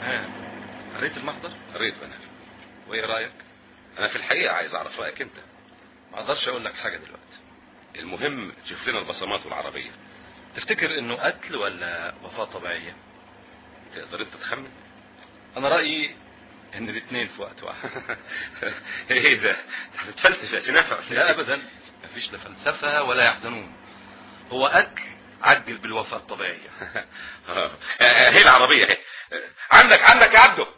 ها قريت المحضر قريت بنات وايه رايك انا في الحقيقه عايز اعرف رايك انت ما اقدرش اقول لك حاجه دلوقتي المهم تشوف لنا البصمات والعربيه تفتكر انه قتل ولا وفاه طبيعيه تقدر انت تخمن انا رايي ان الاثنين في وقت واحد ايه ده انت بتفلسف يا سنافع لا ابدا مفيش لا فلسفه ولا يحزنون هو قتل عجل بالوفاه الطبيعيه هي العربيه اهي عندك عندك يا عبده